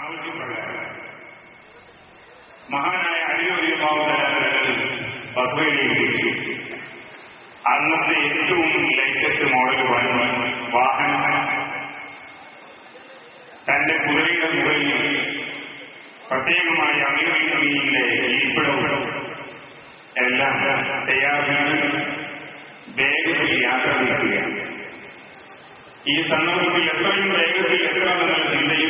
ആവശ്യപ്രകാരം മഹാനായ അടിയൊഴിമാവുന്ന ബസ്വയിലേക്ക് എത്തി അന്നത്തെ ഏറ്റവും ലേറ്റസ്റ്റ് മോഡൽ വാഹനം തന്റെ കുതിരയുടെ മുകളിൽ പ്രത്യേകമായി അമീറിന്റെ ഇരിപ്പിടവും എല്ലാം തയ്യാറാക്കി വേഗത്തിൽ യാത്ര നിൽക്കുകയാണ് ഈ സന്ദർഭത്തിൽ എത്രയും വേഗത്തിൽ എത്തണമെന്ന ചിന്തയിൽ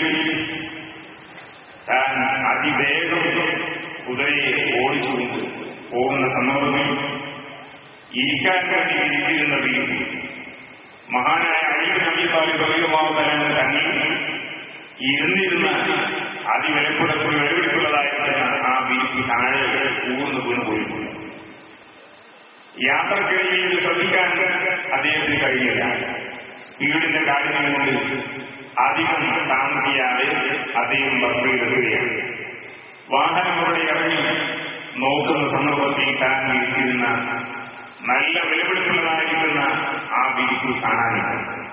താൻ അതിവേഗം കുതിരയെ ഓടിച്ചുകൊണ്ട് പോകുന്ന സന്ദർഭത്തിൽ ഇരിക്കാൻ വേണ്ടി ഇരിച്ചിരുന്ന വീട്ടിൽ മഹാനായ അഴിവ് നബിപ്പാലി പറയുമാവുന്നതിന് തന്നിൽ ഇരുന്നിരുന്ന അതിവിലപ്പെടുത്തുള്ള വെളിവിടുത്തുള്ളതായിരുന്ന ആ വീട്ടിൽ താഴെ ഊർന്നു വീണ് പോയിട്ടുണ്ട് യാത്രക്കിടയിൽ ഇത് ശ്രദ്ധിക്കാൻ അദ്ദേഹത്തിന് കഴിയില്ല സ്പീഡിന്റെ കാഠിന്യം കൊണ്ട് അധികം താമസിയാതെ അദ്ദേഹം ബസ്സിലെത്തുകയാണ് വാഹനങ്ങളുടെ ഇറങ്ങി നോക്കുന്ന സന്ദർഭത്തിൽ താൻ വിരിച്ചിരുന്ന നല്ല വിലപിടിപ്പുള്ളതായിരിക്കുന്ന ആ വിരിപ്പ് കാണാനില്ല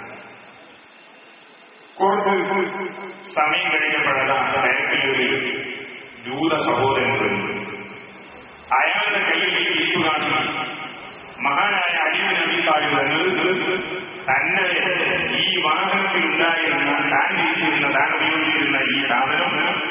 കുറച്ച് സമയം കഴിഞ്ഞപ്പോഴതാ തിരക്കിലൊരു ജൂത സഹോദരൻ വരുന്നു അയാളുടെ കയ്യിൽ ഇരിക്കുകയാണ് മഹാനായ അടിമ നബി താഴ്ന്നത് തന്നെ ഈ വാഹനത്തിൽ ഉണ്ടായിരുന്ന താൻ ഇരിച്ചിരുന്ന താൻ ഉപയോഗിച്ചിരുന്ന ഈ സാധനം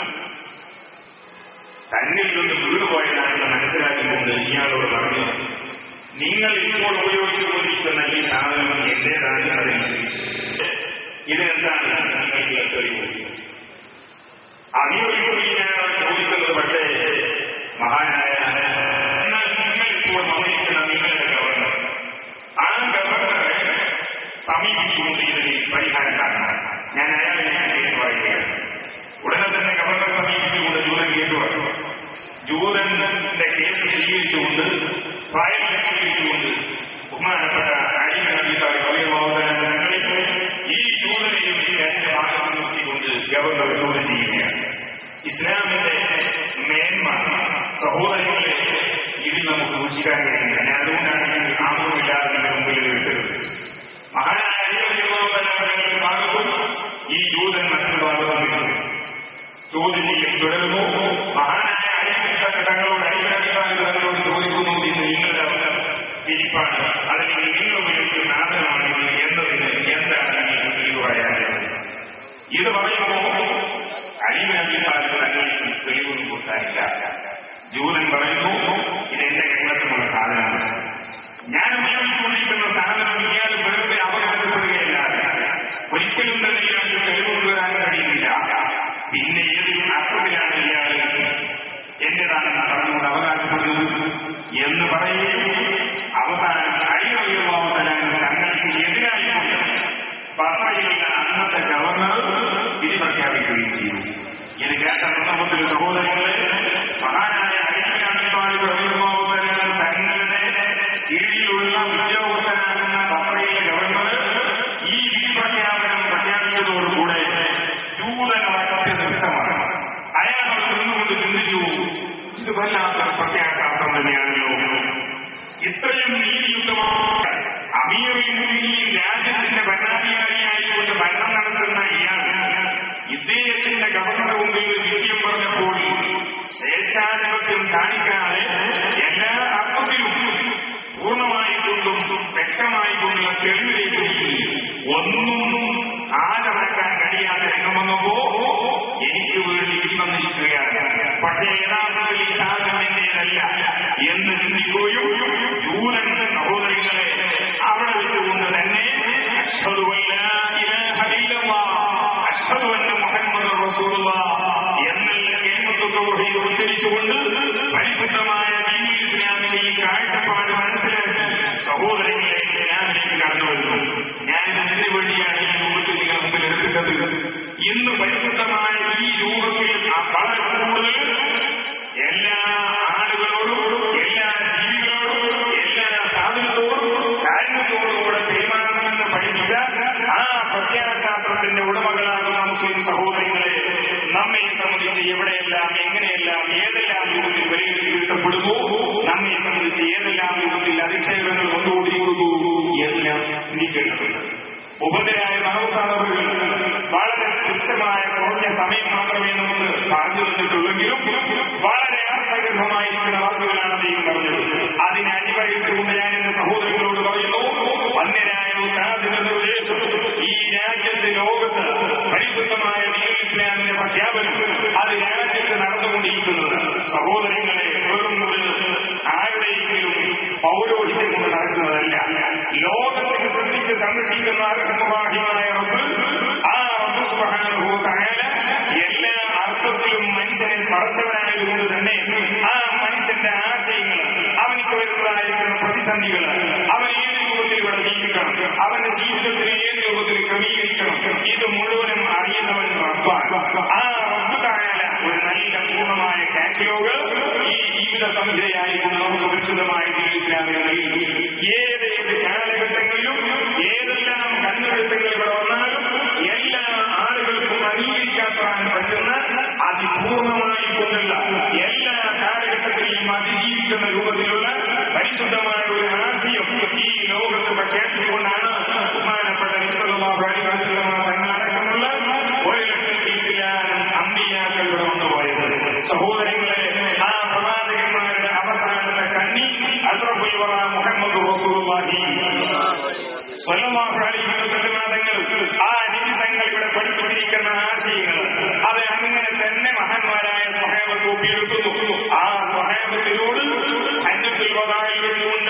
തന്നിൽ നിന്ന് വീണുപോയതാണെന്ന് മനസ്സിലാക്കിക്കൊണ്ട് ഇയാളോട് പറഞ്ഞു നിങ്ങൾ ഇപ്പോൾ ഉപയോഗിച്ചുകൊണ്ടിരിക്കുന്ന ഈ സാധനം എന്റേതാണ് അതിന് ഇതിനെന്താണ് നിങ്ങൾക്ക് തെളിവ് അഭിയോഗിക്കുകയാണ് ചോദിക്കുന്നത് പക്ഷേ മഹാനായ എന്നാൽ നിങ്ങൾ ഇപ്പോൾ വന്നിരിക്കുന്ന നിങ്ങളുടെ ഗവർണർ ആ ഗവർണറെ സമീപിച്ചുകൊണ്ട് ഇതിന് പരിഹാരം കാണണം ഞാൻ അയാളെ കേസ് വായിക്കുകയാണ് ഉടനെ തന്നെ ഗവർണർ സമീപിച്ചുകൊണ്ട് ജൂതൻ കേസ് വായിച്ചു ജൂതന്റെ കേസ് സ്വീകരിച്ചുകൊണ്ട് ഫയൽ സ്വീകരിച്ചുകൊണ്ട് ബഹുമാനപ്പെട്ട അഴിമതിക്കാർ ഈ ജൂതനെയും ഈ രണ്ട് ഭാഗത്ത് നിർത്തിക്കൊണ്ട് ഗവർണർ ചോദ്യം ചെയ്യുകയാണ് ഇസ്ലാമിന്റെ മേന്മ സഹോദരങ്ങളെ ഇതിൽ നമുക്ക് സൂക്ഷിക്കാൻ കഴിയില്ല ഞാൻ അതുകൊണ്ടാണ് ഞാൻ ആമുഖമില്ലാതെ നിങ്ങളുടെ മുമ്പിൽ എടുത്തത് മഹാനായ അഴിമതി ഭാഗത്തും ഈ ജൂതൻ മറ്റൊരു ഭാഗത്തും നിൽക്കുന്നു ചോദ്യം ചെയ്യും തുടരുന്നു മഹാനായ അഴിമതി തങ്ങളോട് അഴിമതി തങ്ങളോട് ചോദിക്കുന്നു ഇത് നിങ്ങളുടെ വിരിപ്പാണ് അല്ലെങ്കിൽ നിങ്ങൾ ഉപയോഗിക്കുന്ന സാധനമാണെങ്കിൽ എന്നതിന് എന്താണ് നിങ്ങൾക്ക് തെളിവ് പറയാനുള്ളത് ഇത് പറയുമ്പോൾ അഴിമതി തങ്ങൾ തെളിവൊന്നും കൊടുക്കാനില്ല ജൂതൻ പറയുന്നു ഇത് എന്റെ കൈവശമുള്ള സാധനമാണ് ഞാൻ ഉപയോഗിച്ചുകൊണ്ടിരിക്കുന്ന സാധനം ഇയാൾ വെറുതെ അപകടപ്പെടുകയല്ലാതെ ഒരിക്കലും തന്നെ ഇയാൾക്ക് തെളിവുകൊണ്ടുവരാൻ കഴിയുന്നില്ല പിന്നെ ഏത് അർത്ഥത്തിലാണ് ഇയാൾ എന്റേതാണെന്ന് പറഞ്ഞുകൊണ്ട് അവകാശപ്പെടുന്നത് എന്ന് പറയുകയും അവസാനം അഴിമതിയുമാവുന്നതിനാൽ തങ്ങൾക്ക് എതിരായിക്കൊണ്ട് പത്രയിലുള്ള അന്നത്തെ ഗവർണർ വിധി പ്രഖ്യാപിക്കുകയും ചെയ്തു ഇത് കേട്ട സന്ദർഭത്തിൽ സഹോദരങ്ങളെ മഹാനായ അഴിമതിയാണെന്നുമാവുന്നതിനാൽ തങ്ങളുടെ കീഴിലുള്ള ഉദ്യോഗസ്ഥനാകുന്ന പത്രയിലെ ഗവർണർ ഈ വിധി പ്രഖ്യാപനം പ്രഖ്യാപിച്ചതോടുകൂടെ ജൂതനൊറ്റ നൃത്തമാണ് അയാൾ അവിടെ നിന്നുകൊണ്ട് ചിന്തിച്ചു ഇത് വല്ലാത്ത പ്രത്യാശാസ്ത്രം തന്നെയാണല്ലോ ഇത്രയും നീതിയുക്തമായ അമീറിൽ ഈ രാജ്യത്തിന്റെ ഭരണാധികാരിയായിക്കൊണ്ട് ഭരണം നടത്തുന്ന ഇയാൾ ഇദ്ദേഹത്തിന്റെ ഗവർണറുടെ മുമ്പിൽ വിജയം പറഞ്ഞപ്പോൾ സ്വേച്ഛാധിപത്യം കാണിക്കാതെ എല്ലാ അർത്ഥത്തിലും പൂർണ്ണമായിക്കൊണ്ടും വ്യക്തമായിക്കൊണ്ടുള്ള തെളിവിലേക്ക് ഒന്നും ആചരണക്കാൻ കഴിയാതെ രംഗമെന്നപ്പോ എനിക്ക് വേണ്ടി വന്നിരിക്കുകയാണ് പക്ഷേ യഥാർത്ഥത്തിൽ ഈ സാധനം എന്റേതല്ല എന്ന് ചിന്തിക്കുകയും ജൂതൻ സഹോദരികളെ അവിടെ വെച്ചുകൊണ്ട് തന്നെ അഷ്ഹദുവല്ല അഷ്ഹദുവല്ല മുഹമ്മദ് റസൂലുള്ള എന്നുള്ള കേന്ദ്രത്തോടെ ഉച്ചരിച്ചുകൊണ്ട് പരിശുദ്ധമായ ദീനി ഇസ്ലാമിന്റെ ഈ കാഴ്ചപ്പാട് മനസ്സിലാക്കി സഹോദരങ്ങളെ ഇസ്ലാമിലേക്ക് കടന്നു വരുന്നു ഞാനിത് ഇതിനു വേണ്ടിയാണ് ഈ രൂപത്തിൽ നിങ്ങൾ മുമ്പിൽ എടുക്കുന്നത് ഇന്ന് പരിശുദ്ധമായ ഈ രൂപത്തിൽ ആ വളരെ കൂടുതൽ എല്ലാ ആളുകളോടും എല്ലാ ജീവികളോടും എല്ലാ സാധനത്തോടും കാര്യത്തോടുകൂടെ പെരുമാറണമെന്ന് പഠിപ്പിച്ച ആ പ്രത്യാശാസ്ത്രത്തിന്റെ ഉടമകളാകുന്ന മുസ്ലിം സഹോദരങ്ങളെ നമ്മെ സംബന്ധിച്ച് എവിടെയെല്ലാം എങ്ങനെയെല്ലാം ഏതെല്ലാം രൂപത്തിൽ വിലയിരുത്തപ്പെടുന്നു നമ്മെ സംബന്ധിച്ച് ഏതെല്ലാം രൂപത്തിൽ അധിക്ഷേപങ്ങൾ കൊണ്ടുകൂടിയുള്ളൂ എല്ലാം ചിന്തിക്കേണ്ടതുണ്ട് ഉപതരായ മഹോത്സവങ്ങൾ വളരെ തുച്ഛമായ കുറഞ്ഞ സമയം മാത്രമേ നമുക്ക് പ്രഖ്യാപനം അത് രാജ്യത്ത് നടന്നുകൊണ്ടിരിക്കുന്നത് സഹോദരങ്ങളെ വെറും ഒരു ആരുടെയെങ്കിലും പൗരോഹിത്യം കൊണ്ട് നടക്കുന്നതല്ല ലോകത്തിന് സൃഷ്ടിച്ച് സംരക്ഷിക്കുന്ന അർഹമായ റബ്ബ് ആ റബ്ബ് സുബ്ഹാനഹു തആല എല്ലാ അർത്ഥത്തിലും മനുഷ്യനെ പടച്ചവനായതുകൊണ്ട് തന്നെ ആ മനുഷ്യന്റെ ആശയങ്ങൾ അവനിക്ക് വരുന്നതായിരിക്കുന്ന പ്രതിസന്ധികൾ അവൻ ഏത് രൂപത്തിൽ ഇവിടെ ജീവിക്കണം അവന്റെ ജീവിതത്തിന് ഏത് രൂപത്തിൽ ക്രമീകരിക്കണം ഇത് മുഴുവനും അറിയുന്നവൻ റബ്ബാണ് ആ റബ്ബ് തായാല ഒരു നല്ല പൂർണ്ണമായ കാറ്റലോഗ് ഈ ജീവിത സംഹിതയായിരിക്കും നമുക്ക് പരിശുദ്ധമായ ജീവിതത്തിലാവിൽ നൽകി ഏതേത് കാലഘട്ടങ്ങളിലും ഏതെല്ലാം കണ്ണുകെട്ടുകൾ ഇവിടെ വന്നാലും എല്ലാ ആളുകൾക്കും അംഗീകരിക്കാൻ പറ്റുന്ന അതിപൂർണമായി കൊണ്ടുള്ള എല്ലാ കാലഘട്ടത്തിലെയും അതിജീവിക്കുന്ന രൂപത്തിലുള്ള പരിശുദ്ധമായ ഒരു ആശയം ഈ ലോകത്ത് പ്രഖ്യാപിച്ചുകൊണ്ടാണ് ബഹുമാനപ്പെട്ട തങ്ങളടക്കമുള്ള ഒരു ലക്ഷത്തിലാനും അമ്പിയാക്കൾ ഇവിടെ വന്നുപോയത് സഹോദരങ്ങളെ ആ പ്രവാചകന്മാരുടെ അവസാനത്തെ കണ്ണി അഷ്റഫുൽ വറ മുഹമ്മദ് റസൂലുള്ളാഹി സ്വല്ലല്ലാഹു അലൈഹി വസല്ലം തങ്ങൾ ആ നിമിതങ്ങൾ ഇവിടെ പഠിപ്പിച്ചിരിക്കുന്ന ആശയങ്ങൾ അത് അങ്ങനെ തന്നെ മഹാന്മാരായ സ്വഹേബത്ത് ഒപ്പിയെടുക്കുന്നു ആ സ്വഹേബത്തിനോട് അന്യത്തിൽ വതായിലുണ്ട്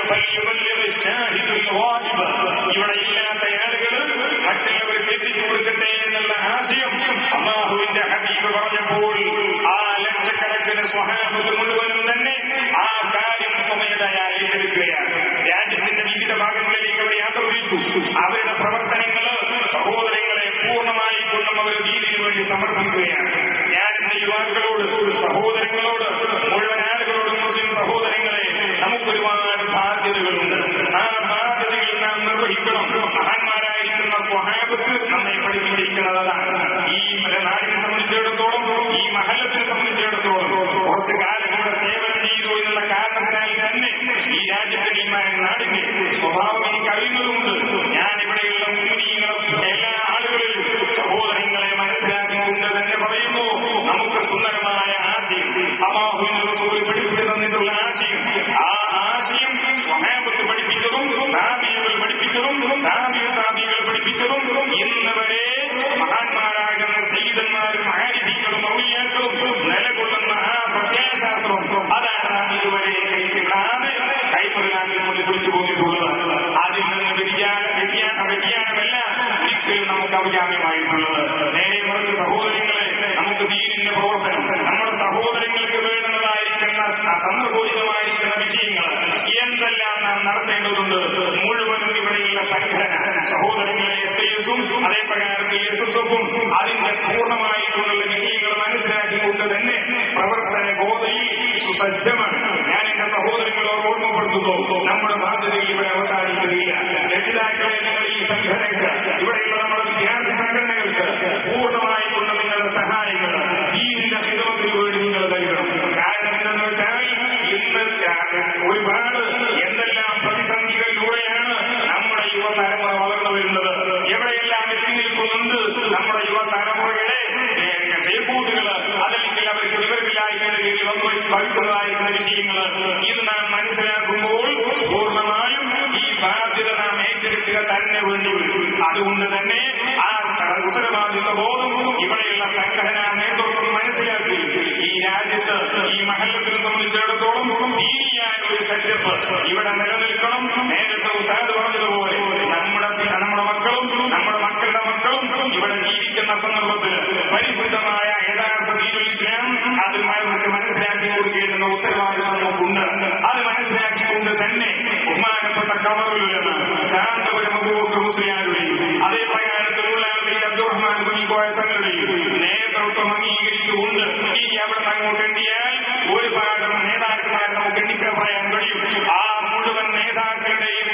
ഇവിടെ ഇല്ലാത്ത ആളുകൾ മറ്റുള്ളവർക്ക് എത്തിച്ചു കൊടുക്കട്ടെ എന്നുള്ള ആശയം അള്ളാഹുവിന്റെ ഹബീബ് പറഞ്ഞപ്പോൾ ആ ലക്ഷക്കണക്കിന് സ്വഹാബത്ത് മുഴുവനും തന്നെ ആ കാര്യം സ്വമേധയായി ഏറ്റെടുക്കുകയാണ് രാജ്യത്തിന്റെ വിവിധ ഭാഗങ്ങളിലേക്ക് അവർ യാത്ര തിരിച്ചു അവരുടെ പ്രവർത്തനങ്ങൾ സഹോദരങ്ങളെ പൂർണ്ണമായി കൊണ്ടും അവർ ദീനിനു വേണ്ടി സമർപ്പിക്കുകയാണ് ഞാൻ എന്റെ യുവാക്കളോട് സഹോദരങ്ങളോട് മുഴുവൻ ആളുകളോടും മുസ്ലിം സഹോദരങ്ങളെ നമുക്കൊരുപാട് ബാധ്യതകളുണ്ട് ആ ബാധ്യതകൾ നാം നിർവഹിക്കണം മഹാന്മാരായിരിക്കുന്ന സ്വഹാബത്ത് നമ്മെ പഠിപ്പിച്ചിരിക്കുന്നതാണ് ഈ നാടിനെ സംബന്ധിച്ചിടത്തോളം ഈ മഹല്ലത്തിനെ സംബന്ധിച്ചിടത്തോളം കുറച്ച് കാലം ഇവിടെ സേവനം ചെയ്തു എന്നുള്ള കാരണത്തിനാൽ തന്നെ ഈ രാജ്യത്തിന്റെ ഈ നാടിന്റെ സ്വഭാവം എനിക്ക് അറിയുന്നതുകൊണ്ട് ഞാൻ ഇവിടെയുള്ള മുസ്ലിങ്ങളും എല്ലാ ആളുകളിലും സഹോദരങ്ങളെ മനസ്സിലാക്കിക്കൊണ്ട് തന്നെ പറയുന്നു നമുക്ക് സുന്ദരമായ ആശയം അമാഹുവിന്റെ റസൂൽ പഠിപ്പിച്ചു തന്നിട്ടുള്ള ആശയം ആ ആശയം സ്വഹാബത്ത് പഠിപ്പിച്ചതും താബിയുകൾ പഠിപ്പിച്ചതും താബിയ താബികൾ പഠിപ്പിച്ചതും ഇന്ന് വരെ മഹാന്മാരാകുന്ന സയ്യിദന്മാരും ആരിഫികളും ഔലിയാക്കളും നിലകൊള്ളുന്ന ആ പ്രത്യയശാസ്ത്രം അതാണ് നാം ഇതുവരെ കൈവിടാതെ കൈമുതലാക്കി മുന്നിൽ പിടിച്ചു പോന്നിട്ടുള്ളത് അതിൽ നിന്ന് വ്യതിയാന വ്യതിയാന വ്യതിയാനമല്ല ഒരിക്കലും നമുക്ക് അഭിജാമ്യമായിട്ടുള്ളത് നേരെ മറിച്ച് സഹോദരങ്ങളെ നമുക്ക് ദീനിന്റെ പ്രവർത്തനം നമ്മുടെ സഹോദരങ്ങൾക്ക് വേണ്ടുന്നതായിരിക്കുന്ന സന്ദർഭോചിതമായിരിക്കുന്ന വിഷയങ്ങൾ എന്തെല്ലാം നാം നടത്തേണ്ടതുണ്ട് മുഴുവനും ഇവിടെയുള്ള സംഘടന സഹോദരങ്ങളെ എസ് എസും അതേ പ്രകാരത്തിൽ എസ് എസ് എഫും അതിന്റെ പൂർണ്ണമായിട്ടുള്ള വിഷയങ്ങൾ മനസ്സിലാക്കിക്കൊണ്ട് തന്നെ പ്രവർത്തന ഗോതയിൽ സുസജ്ജമാണ് ഞാൻ എന്റെ സഹോദരങ്ങളോട് ഓർമ്മപ്പെടുത്തുന്നു നമ്മുടെ ബാധ്യതയിൽ ഇവിടെ അവസാനിക്കുകയില്ല രക്ഷിതാക്കളെ നിങ്ങൾ ഈ സംഘടനയ്ക്ക് ഇവിടെയുള്ള നമ്മുടെ വിദ്യാർത്ഥി സംഘടനകൾക്ക് പൂർണ്ണമായിട്ടുള്ള നിങ്ങളുടെ സഹായങ്ങൾ ദീനിന്റെ ഹിതത്തിന് വേണ്ടി നിങ്ങൾ നൽകണം കാരണം എന്തെന്ന് വെച്ചാൽ ഇന്ന് ഒരുപാട് എന്തെല്ലാം പ്രതിസന്ധികളിലൂടെയാണ് നമ്മുടെ യുവതലമുറ വളർന്നു വരുന്നത് എവിടെയെല്ലാം എത്തി നിൽക്കുന്നുണ്ട് നമ്മുടെ യുവതലമുറകളെ ഫേസ്ബുക്കുകൾ അതല്ലെങ്കിൽ അവർക്ക് വിവരമില്ലായ്മയുടെ പേരിൽ വന്നു ഭവിക്കുന്നതായിരുന്ന വിഷയങ്ങൾ ഇത് നാം മനസ്സിലാക്കുമ്പോൾ പൂർണ്ണമായും ഈ ബാധ്യത നാം ഏറ്റെടുക്കുക തന്നെ വേണ്ടി വരും അതുകൊണ്ട് തന്നെ ആ ഉത്തരവാദിത്ത ബോധം ഇവിടെയുള്ള സംഘടനാ നേതൃത്വം മനസ്സിലാക്കി ഈ രാജ്യത്ത് ഈ മഹല്ലത്തിനെ സംബന്ധിച്ചിടത്തോളം ദീനിയായ ഒരു സെറ്റപ്പ് ഇവിടെ നിലനിൽക്കണം നേരത്തെ ഉത്താദ് പറഞ്ഞതുപോലെ നമ്മുടെ നമ്മുടെ മക്കളും നമ്മുടെ മക്കളുടെ മക്കളും ഇവിടെ ജീവിക്കുന്ന സന്ദർഭത്തിൽ പരിശുദ്ധമായ യഥാർത്ഥ ദീനുൽ ഇസ്ലാം അത് അവർക്ക് മനസ്സിലാക്കി കൊടുക്കേണ്ടുന്ന ഉത്തരവാദിത്വം നമുക്കുണ്ട് അത് മനസ്സിലാക്കിക്കൊണ്ട് തന്നെ ബഹുമാനപ്പെട്ട കമറുലെന്ന് ശാന്തപുരം അബൂബക്കർ മുസ്ലിയാരുടെയും അതേ പ്രകാരത്തിലുള്ള അബ്ദുറഹ്മാൻ കുഞ്ഞിക്കോയ തങ്ങളുടെയും നേതൃത്വം അംഗീകരിച്ചുകൊണ്ട് ഇനി അവിടെ അങ്ങോട്ട് എണ്ണിയാൽ ഒരുപാട് നേതാക്കന്മാരെ നമുക്ക് എണ്ണിക്കാൻ പറയാൻ കഴിയും ആ മുഴുവൻ നേതാക്കളുടെയും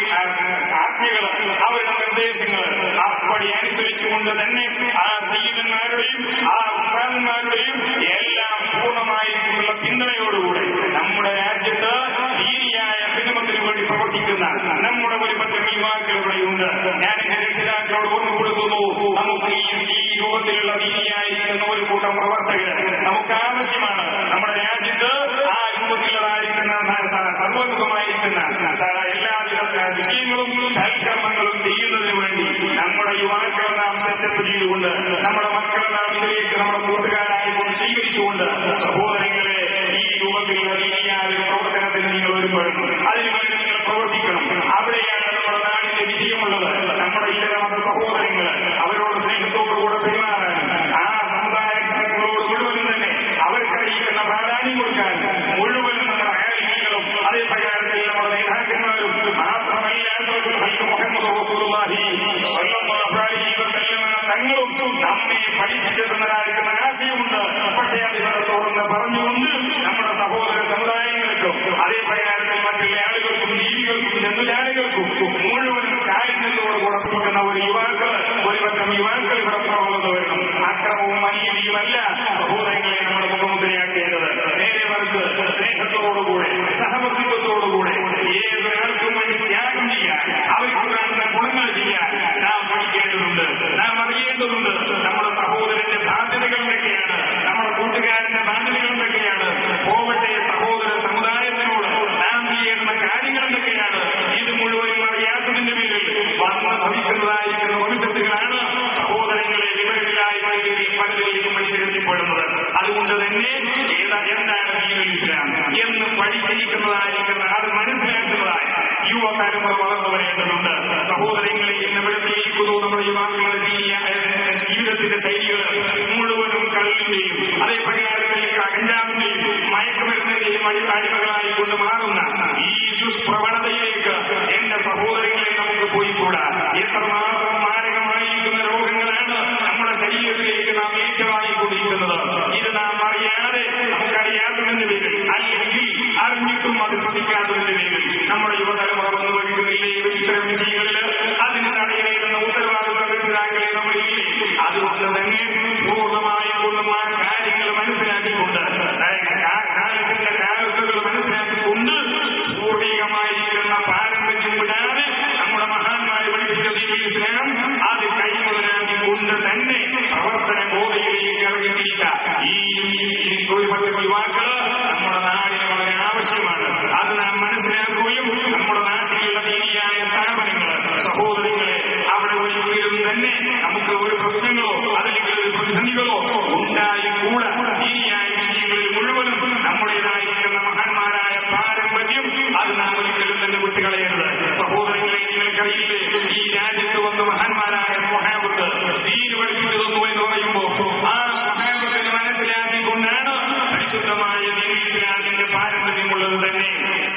ആജ്ഞകൾ അവരുടെ നിർദ്ദേശങ്ങൾ അപ്പടി അനുസരിച്ചുകൊണ്ട് തന്നെ ആ സയ്യിദന്മാരുടെയും ആ ഉസ്താദന്മാരുടെയും എല്ലാം പൂർണ്ണമായിട്ടുള്ള പിന്തുണയോടുകൂടെ നമ്മുടെ രാജ്യത്ത് ദീനിയായ ഹിതമത്തിന് വേണ്ടി പ്രവർത്തിക്കുന്ന നമ്മുടെ ഒരു പറ്റം യുവാക്കൾ ഇവിടെയുണ്ട് ഞാൻ എന്റെ രക്ഷിതാക്കളോട് ഓർമ്മ കൊടുക്കുന്നു നമുക്ക് ഈ ഈ രൂപത്തിലുള്ള ദീനിയായിരിക്കുന്ന ഒരു കൂട്ടം പ്രവർത്തകർ നമുക്ക് ആവശ്യമാണ് നമ്മുടെ രാജ്യത്ത് ആ രൂപത്തിലുള്ളതായിരിക്കുന്ന സർവോന്മുഖമായിരിക്കുന്ന എല്ലാവിധ വിഷയങ്ങളും സൽക്കർമ്മങ്ങളും ചെയ്യുന്നതിന് വേണ്ടി നമ്മുടെ യുവാക്കളെ നാം സെറ്റപ്പ് ചെയ്തുകൊണ്ട് നമ്മുടെ മക്കളെ നാം ഇതിലേക്ക് നമ്മുടെ കൂട്ടുകാരായ സ്വീകരിച്ചുകൊണ്ട് സഹോദരങ്ങളെ ഈ രൂപത്തിലുള്ള ദീനിയായ പ്രവർത്തനത്തിന് നിങ്ങൾ ഒരുപെടണം അതിനുവേണ്ടി നിങ്ങൾ പ്രവർത്തിക്കണം അവിടെയാണ് നമ്മുടെ നാടിന്റെ വിജയമുള്ളത് നമ്മുടെ ഇതരമത സഹോദരങ്ങൾ അവരോട് സ്നേഹത്തോടുകൂടെ പെരുമാറാനും ആ സമുദായങ്ങളോട് മുഴുവനും തന്നെ അവർക്കറിയിക്കുന്ന പ്രാധാന്യം കൊടുക്കാൻ മുഴുവനും നമ്മുടെ ആലിമീങ്ങളും അതേ പ്രകാരത്തിൽ നമ്മുടെ നേതാക്കന്മാരും മാത്രമല്ല മുഹമ്മദ് റസൂലുള്ളാഹി സ്വല്ലല്ലാഹു അലൈഹി വസല്ലമ തങ്ങളും നമ്മെ പഠിപ്പിച്ചു തന്നതായിരിക്കുന്ന ആശയമുണ്ട് പക്ഷേ അതിനെ തുറന്ന് പറഞ്ഞുകൊണ്ട് നമ്മുടെ സഹോദര സമുദായങ്ങൾക്കും അതേ പ്രകാരത്തിൽ മറ്റുള്ള ആളുകൾക്കും ജീവികൾക്കും ജന്തുജാലകൾക്കും മുഴുവനും കാര്യങ്ങളോടുകൂടെ കൊടുക്കുന്ന ഒരു യുവാക്കൾ ഒരു പറ്റം യുവാക്കൾ ഇവിടെ പുറമുള്ളത് വരണം അക്രമവും അനീതിയുമല്ല സഹോദരങ്ങളെ നമ്മുടെ മുഖമുദ്രയാക്കേണ്ടത് നേരെ മറിച്ച് സ്നേഹത്തോടുകൂടെ സഹവർത്തിത്വത്തോടുകൂടെ ഏതൊരാൾക്കും വേണ്ടി ത്യാഗം ചെയ്യാൻ അവർക്ക് കാണുന്ന ഗുണങ്ങൾ ചെയ്യാൻ നാം പഠിക്കേണ്ടതുണ്ട് നാം അറിയേണ്ടതുണ്ട് നമ്മുടെ സഹോദരന്റെ ബാധ്യതകൾ എന്തൊക്കെയാണ് നമ്മുടെ കൂട്ടുകാരന്റെ ബാധ്യതകൾ എന്തൊക്കെയാണ് പോവട്ടെ സഹോദര സമുദായത്തിനോട് നാം ചെയ്യേണ്ട കാര്യങ്ങൾ എന്തൊക്കെയാണ് ഇത് മുഴുവനും അറിയാത്തതിന്റെ പേരിൽ വന്ന് ഭവിക്കുന്നതായിരിക്കുന്ന ഭവിഷ്യത്തുകളാണ് സഹോദരങ്ങളെ വിവരമില്ലായ്മയിൽ പലരിലേക്കും വലിച്ചെത്തിപ്പെടുന്നത് അതുകൊണ്ട് തന്നെ ഏതാ എന്താണ് ദീനുൽ ഇസ്ലാം എന്ന് പഠിച്ചിരിക്കുന്നതായിരിക്കുന്ന അത് മനസ്സിലാക്കുന്നതായ യുവതലമുറ വളർന്നു വരേണ്ടതുണ്ട് സഹോദരങ്ങളെ ഇന്ന് എവിടത്തേക്കുന്നു നമ്മുടെ യുവാക്കളുടെ ദീനിയ ജീവിതത്തിന്റെ ശൈലികൾ മുഴുവനും കള്ളിന്റെയും അതേ പ്രകാരത്തിൽ കഞ്ചാവിന്റെയും മയക്കുമരുന്നിന്റെയും അടി അടിമകളായി കൊണ്ട് മാറുന്ന ഈ ദുഷ്പ്രവണതയിലേക്ക് എന്റെ സഹോദരങ്ങളെ നമുക്ക് പോയിക്കൂടാ എത്രമാത്രം മാരകമായിരിക്കുന്ന രോഗങ്ങളാണ് നമ്മുടെ ശരീരത്തിലേക്ക് നാം ഏറ്റുവാങ്ങിക്കൊണ്ടിരിക്കുന്നത് ഇത് നാം അറിയാതെ നമുക്കറിയാത്തതിന്റെ പേരിൽ അല്ലെങ്കിൽ അറിഞ്ഞിട്ടും അത് ശ്രദ്ധിക്കാത്തതിന്റെ പേരിൽ നമ്മുടെ യുവതലമുറ വന്നു വഴിക്കുന്നില്ലേ ഇത്തരം വിഷയങ്ങളിൽ അതിന് തടയേണ്ടുന്ന ഉത്തരവാദിത്വ രക്ഷിതാക്കളെ നമ്മളില്ലേ അതുകൊണ്ട് തന്നെ പൂർണ്ണമായും കൊണ്ടും ആ കാര്യങ്ങൾ മനസ്സിലാക്കിക്കൊണ്ട് കാ- കാലത്തിന്റെ കാലത്തുകൾ മനസ്സിലാക്കിക്കൊണ്ട് പൂർവികമായിരിക്കുന്ന പാരമ്പര്യം വിടാതെ നമ്മുടെ മഹാന്മാരെ പഠിപ്പിച്ച ദീനുൽ ഇസ്ലാം അത് കൈമുതലാക്കിക്കൊണ്ട് തന്നെ പ്രവർത്തന ബോധയിലേക്ക് ഇറങ്ങിത്തിരിച്ച ഈ ഈ തൊഴിൽപറ്റ യുവാക്കള് നമ്മുടെ നാടിന് വളരെ ആവശ്യമാണ് അത് നാം മനസ്സിലാക്കുകയും നമ്മുടെ നാട്ടിലുള്ള ദീനിയായ സ്ഥാപനങ്ങൾ സഹോദരങ്ങളെ അവിടെ ഒരിക്കലും തന്നെ നമുക്ക് ഒരു പ്രശ്നങ്ങളോ അല്ലെങ്കിൽ ഒരു പ്രതിസന്ധികളോ ഉണ്ടായിക്കൂടാ ദീനിയായ വിഷയങ്ങളിൽ മുഴുവനും നമ്മുടേതായിരിക്കുന്ന മഹാന്മാരായ പാരമ്പര്യം അത് നാം ഒരിക്കലും തന്നെ വിട്ടുകളയരുത് സഹോദരങ്ങളെ നിങ്ങൾക്കറിയില്ലേ ഈ രാജ്യത്ത് വന്ന മഹാന്മാരായ മൊഹാബത്ത് ദീന് പഠിപ്പിച്ചു തന്നു എന്ന് പറയുമ്പോൾ ആ മൊഹാബത്തിനെ മനസ്സിലാക്കിക്കൊണ്ടാണ് പരിശുദ്ധമായ ദീനുൽ ഇസ്ലാമിന്റെ പാരമ്പര്യമുള്ളത് തന്നെ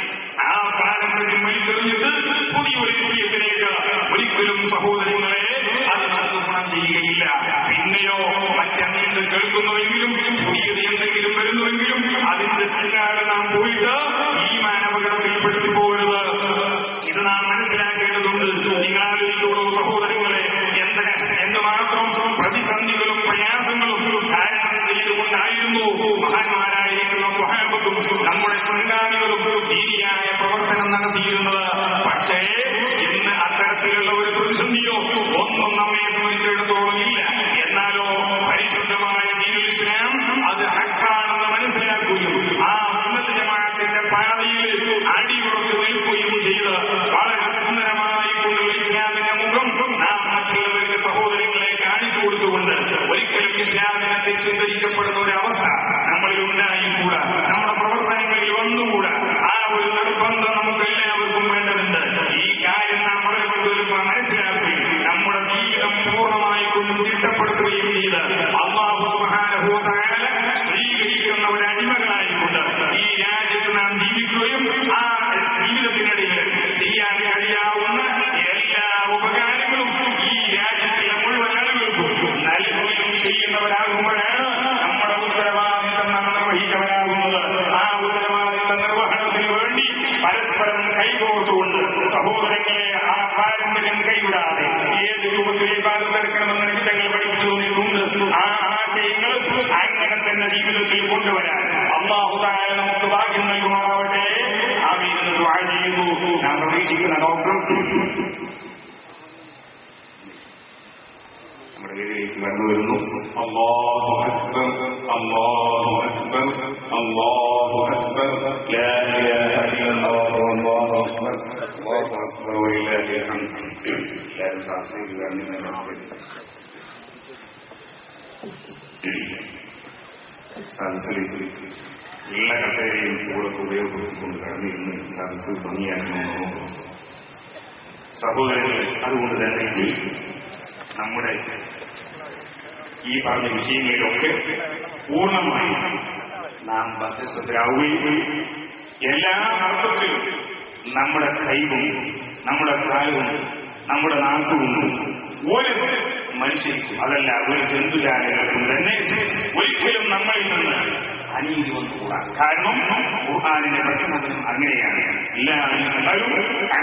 ആ പാരമ്പര്യം വലിച്ചെറിഞ്ഞിട്ട് പുതിയൊരു വിഷയത്തിലേക്ക് ഒരിക്കലും സഹോദരങ്ങളെ അത് നമുക്ക് ഗുണം ചെയ്യുകയില്ല പിന്നെയോ മറ്റെന്തെങ്കിലും കേൾക്കുന്നുവെങ്കിലും പുതിയത് എന്തെങ്കിലും വരുന്നുവെങ്കിലും അതിന്റെ പിന്നാലെ നാം പോയിട്ട് ഈ മാനവകടത്തിൽ പെട്ടു പോകരുത് ഇത് നാം മനസ്സിലാക്കേണ്ടതുണ്ട് നിങ്ങൾ ആലോചിച്ചോളൂ സഹോദരങ്ങളെ എന്ത് എന്തുമാത്രം പ്രതിസന്ധികളും പ്രയാസങ്ങളും ധാരണം ചെയ്തുകൊണ്ടായിരുന്നു മഹാന്മാരായിരിക്കുന്ന സ്വഹാബത്തും നമ്മുടെ മുൻഗാമികളും ദീനിയായ പ്രവർത്തനം നടത്തിയിരുന്നത് പക്ഷേ ഇന്ന് അത്തരത്തിലുള്ള ഒരു പ്രതിസന്ധിയോ ഒന്നും നമ്മെ സംബന്ധിച്ചിടത്തോളം ഇല്ല എന്നാലോ പരിശുദ്ധമായ ദീനുൽ ഇസ്ലാം അത് ഹക്കാണെന്ന് മനസ്സിലാക്കുകയും ആ സുന്നത്ത് ജമാഅത്തിന്റെ പാതയിൽ അടിയുറച്ചു നിൽക്കുകയും ചെയ്ത് വളരെ സുന്ദരമായി കൊണ്ടുള്ള ഇസ്ലാമിന്റെ മുഖം നാം മറ്റുള്ളവർക്ക് സഹോദരങ്ങളെ കാണിച്ചു കൊടുത്തുകൊണ്ട് ഒരിക്കലും ഇസ്ലാമിനെ തെറ്റിദ്ധരിക്കപ്പെടുന്ന ഒരു അവസ്ഥ നമ്മളിൽ ഉണ്ടായിക്കൂടാ നമ്മുടെ പ്രവർത്തനങ്ങളിൽ വന്നുകൂടാ ആ ഒരു നിർബന്ധം നമുക്ക് എല്ലാവർക്കും വേണ്ടതുണ്ട് ഈ കാര്യം നാം വളരെ കൂടുതൽ മനസ്സിലാക്കുകയും നമ്മുടെ ജീവിതം പൂർണ്ണമായി കൊണ്ടും ചിട്ടപ്പെടുത്തുകയും ചെയ്ത് അള്ളാഹു സുബ്ഹാനഹു വ തആല സ്വീകരിക്കുന്ന ഒരു അടിമകളായിക്കൊണ്ട് ഈ രാജ്യത്ത് നാം ജീവിക്കുകയും ആ ജീവിതത്തിനിടയിൽ ചെയ്യാൻ കഴിയാവുന്ന എല്ലാ ഉപകാരങ്ങളും ഈ രാജ്യത്തിലെ മുഴുവൻ ആളുകൾക്കും നൽകുകയും ചെയ്യുന്നവരാകുമ്പോഴാണ് നമ്മുടെ ഉത്തരവാദിത്തം നാം നിർവഹിച്ചവരാകുന്നത് ആ ഉത്തരവാദിത്ത നിർവഹണത്തിന് വേണ്ടി പരസ്പരം കൈകോർത്തുകൊണ്ട് സഹോദരങ്ങളെ ആ പാരമ്പര്യം കൈവിടാതെ ഏത് രൂപത്തിൽ പാടുമെടുക്കണമെന്ന് നിമിത്തങ്ങൾ പഠിപ്പിച്ചു തന്നിട്ടുണ്ട് ആ ആശയങ്ങൾ അങ്ങനെ തന്നെ ജീവിതത്തിൽ കൊണ്ടുവരാൻ അള്ളാഹു താര നമുക്ക് ഭാഗ്യം നൽകുമാറാവട്ടെ ആമീനെന്ന് ദുആ ചെയ്യുന്നു ഞാൻ പ്രതീക്ഷിക്കുന്ന ഡോക്ടർ നമ്മുടെ വേദിയിലേക്ക് കടന്നു വരുന്നു അല്ലാഹു അക്ബർ അല്ലാഹു അക്ബർ അല്ലാഹു അക്ബർ ലാ ഇലാഹ ഇല്ലല്ലാഹു അല്ലാഹു അക്ബർ അല്ലാഹു അക്ബർ വലില്ലാഹിൽ ഹംദ് എല്ലാവരും ശാസ്ത്രീയ സദസ്സിൽ എല്ലാ കസേരയും കൂടൊക്കെ ഉപയോഗപ്പെടുത്തിക്കൊണ്ട് കടന്നിരുന്ന് സദസ്സ് ഭംഗിയാക്കണമെന്ന് നോക്കുന്നു സഹോദരങ്ങൾ അതുകൊണ്ട് തന്നെ നമ്മുടെ ഈ പറഞ്ഞ വിഷയങ്ങളിലൊക്കെ പൂർണ്ണമായി നാം ഭക്തശ്രദ്ധരാവുകയും എല്ലാ അർത്ഥത്തിലും നമ്മുടെ കൈവും നമ്മുടെ കാലവും നമ്മുടെ നാക്കുവും ഒരു മനുഷ്യർക്കും അതല്ല ഒരു ജന്തുജാലകൾക്കും തന്നെ ഒരിക്കലും നമ്മളിൽ നിന്ന് അനീതി വന്നുകൂടാ കാരണം ഖുർആാനിന്റെ പ്രശ്നത്തിനും അങ്ങനെയാണ് എല്ലാവരും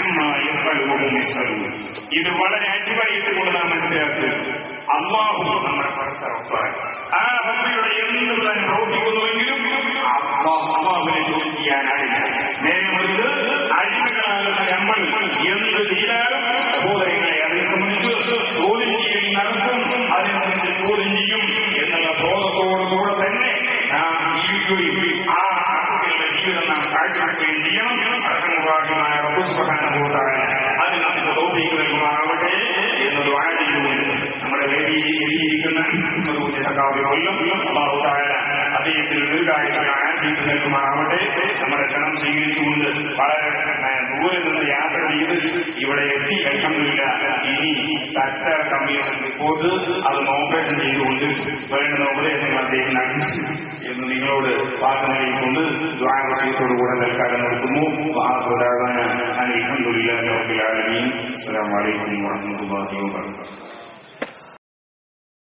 ഇത് വളരെ അടിവരയിട്ടുകൊണ്ട് നാം മനസ്സിലാക്കുക അള്ളാഹു നമ്മുടെ പരസ്പരം ആ റബ്ബിയുടെ എന്ത് താൻ പ്രവർത്തിക്കുന്നുവെങ്കിലും അള്ളാഹു അള്ളാഹുവിനെ ചോദ്യം ചെയ്യാനാവില്ല നേരെ മറിച്ച് അടിമകളാകുന്ന നമ്മൾ എന്ത് ചെയ്താലും സഹോദരങ്ങളെ അതിനെ സംബന്ധിച്ച് ചോദ്യം ചെയ്യൽ നടക്കും അതിനെ സംബന്ധിച്ച് ചോദ്യം ചെയ്യും എന്നുള്ള ബോധത്തോടുകൂടെ തന്നെ നാം ജീവിക്കുകയും ആ ആളുകളുടെ ജീവിതം നാം കാഴ്ചവെക്കുകയും ചെയ്യണം അടക്കമുറാകുമായ റബ്ബുസ്ബഹാനുഭൂതായ അത് നമുക്ക് തോന്നിക്ക് നൽകുമാറാവട്ടെ എന്നത് വാഴയിലൂടെ നമ്മുടെ വേദിയിൽ എഴുതിയിരിക്കുന്ന കൊല്ലം അള്ളാഹുതായ അദ്ദേഹത്തിൽ ദീർഘായുസായ ആരോഗ്യം നൽകുമാറാവട്ടെ നമ്മുടെ ക്ഷണം സ്വീകരിച്ചുകൊണ്ട് വളരെ ദൂരെ നിന്ന് യാത്ര ചെയ്ത് ഇവിടെ എത്തി കഴിക്കുന്നില്ല ഇനി സച്ച കമ്മീഷൻ റിപ്പോർട്ട് അത് ഓപ്പറേഷൻ ചെയ്തുകൊണ്ട് വേണ്ടുന്ന ഉപദേശങ്ങൾ അദ്ദേഹം നൽകി എന്ന് നിങ്ങളോട് വാക്ക് നൽകിക്കൊണ്ട് ദ്വാരവിഷയത്തോടുകൂടെ തൽക്കാലം നിർത്തുന്നു അലഹമുല്ലാ അസ്സാം വലൈക്കും വാഹമത്തല്ലാഹി വാബർക്കാത്തു